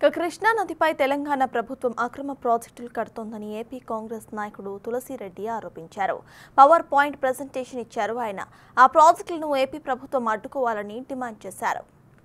ఇక కృష్ణా నదిపై తెలంగాణ ప్రభుత్వం అక్రమ ప్రాజెక్టులు కడుతోందని ఏపీ కాంగ్రెస్ నాయకుడు తులసిరెడ్డి ఆరోపించారు పవర్ పాయింట్ ప్రజెంటేషన్ ఇచ్చారు ఆయన ఆ ప్రాజెక్టులను ఏపీ ప్రభుత్వం అడ్డుకోవాలని డిమాండ్ చేశారు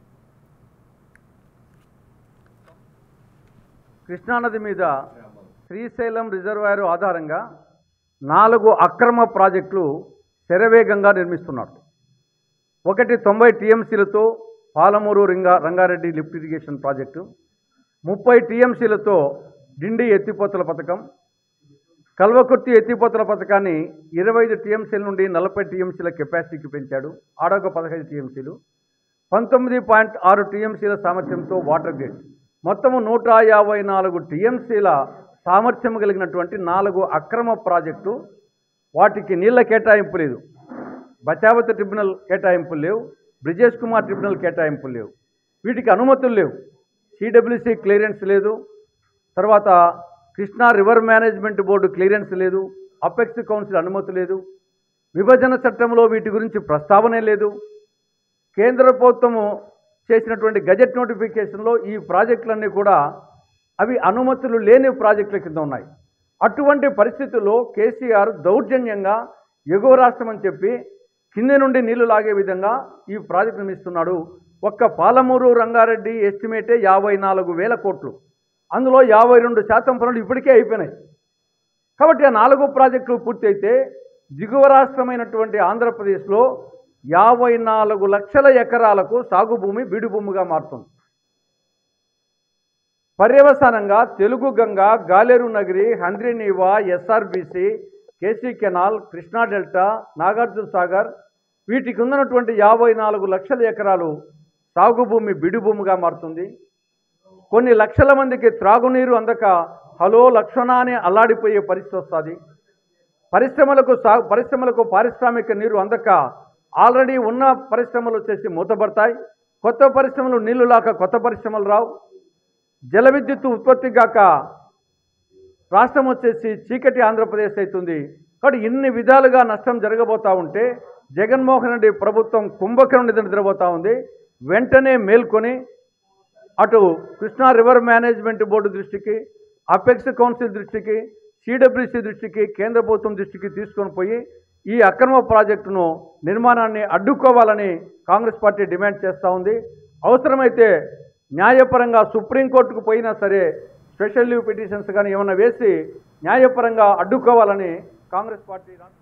కృష్ణానది మీద శ్రీశైలం రిజర్వాయర్ ఆధారంగా నాలుగు అక్రమ ప్రాజెక్టులు శరవేగంగా నిర్మిస్తున్నారు ఒకటి తొంభై టీఎంసీలతో పాలమూరు రింగా రంగారెడ్డి లిఫ్ట్ ఇరిగేషన్ ప్రాజెక్టు ముప్పై టీఎంసీలతో డిండి ఎత్తిపోతల పథకం కల్వకుర్తి ఎత్తిపోతల పథకాన్ని ఇరవై ఐదు టీఎంసీల నుండి నలభై టీఎంసీల కెపాసిటీకి పెంచాడు ఆడొక పదహైదు టీఎంసీలు పంతొమ్మిది పాయింట్ ఆరు టీఎంసీల సామర్థ్యంతో వాటర్ గ్రిడ్ మొత్తము నూట యాభై నాలుగు టీఎంసీల సామర్థ్యం కలిగినటువంటి నాలుగు అక్రమ ప్రాజెక్టు వాటికి నీళ్ల కేటాయింపు లేదు బచావతి ట్రిబ్యునల్ కేటాయింపులు లేవు బ్రిజేష్ కుమార్ ట్రిబ్యునల్ కేటాయింపులు లేవు వీటికి అనుమతులు లేవు సిడబ్ల్యూసి క్లియరెన్స్ లేదు తర్వాత Krishna river management board clearance లేదు అపెక్స్ కౌన్సిల్ అనుమతి లేదు విభజన చట్టంలో వీటి గురించి ప్రస్తావనే లేదు కేంద్ర ప్రభుత్వము చేసినటువంటి గజెట్ నోటిఫికేషన్లో ఈ ప్రాజెక్టులన్నీ కూడా అవి అనుమతులు లేని ప్రాజెక్టుల కింద ఉన్నాయి అటువంటి పరిస్థితుల్లో కేసీఆర్ దౌర్జన్యంగా ఎగువ రాష్ట్రం అని చెప్పి కింద నుండి నీళ్లు లాగే విధంగా ఈ ప్రాజెక్టు నిర్మిస్తున్నాడు ఒక్క పాలమూరు రంగారెడ్డి ఎస్టిమేటే యాభై నాలుగు వేల కోట్లు అందులో యాభై రెండు శాతం పనులు ఇప్పటికే అయిపోయినాయి కాబట్టి ఆ నాలుగు ప్రాజెక్టులు పూర్తయితే దిగువ రాష్ట్రమైనటువంటి ఆంధ్రప్రదేశ్లో యాభై నాలుగు లక్షల ఎకరాలకు సాగు భూమి బీడు భూమిగా మారుతుంది పర్యవసానంగా Telugu Ganga Galeru Nagari Handri Neeva SRBC KC canal Krishna delta Nagarjuna Sagar వీటికి ఉన్నటువంటి యాభై నాలుగు లక్షల ఎకరాలు సాగు భూమి బిడి భూమిగా మారుతుంది కొన్ని లక్షల మందికి త్రాగునీరు అందక హలో లక్షణ అని అల్లాడిపోయే పరిస్థితి వస్తుంది పరిశ్రమలకు సా పరిశ్రమలకు పారిశ్రామిక నీరు అందక ఆల్రెడీ ఉన్న పరిశ్రమలు వచ్చేసి మూతపడతాయి కొత్త పరిశ్రమలు నీళ్లు లాక కొత్త పరిశ్రమలు రావు జల విద్యుత్ ఉత్పత్తి గాక రాష్ట్రం వచ్చేసి చీకటి ఆంధ్రప్రదేశ్ అవుతుంది కాబట్టి ఇన్ని విధాలుగా నష్టం జరగబోతా ఉంటే జగన్మోహన్ రెడ్డి ప్రభుత్వం కుంభకరం నిద్రపోతూ ఉంది వెంటనే మేల్కొని అటు కృష్ణా రివర్ మేనేజ్మెంట్ బోర్డు దృష్టికి అపెక్స్ కౌన్సిల్ దృష్టికి సిడబ్ల్యూసి దృష్టికి కేంద్ర ప్రభుత్వం దృష్టికి తీసుకొని పోయి ఈ అక్రమ ప్రాజెక్టును నిర్మాణాన్ని అడ్డుకోవాలని కాంగ్రెస్ పార్టీ డిమాండ్ చేస్తూ ఉంది అవసరమైతే న్యాయపరంగా సుప్రీంకోర్టుకు పోయినా సరే స్పెషల్ లీవ్ పిటిషన్స్ కానీ ఏమైనా వేసి న్యాయపరంగా అడ్డుకోవాలని కాంగ్రెస్ పార్టీ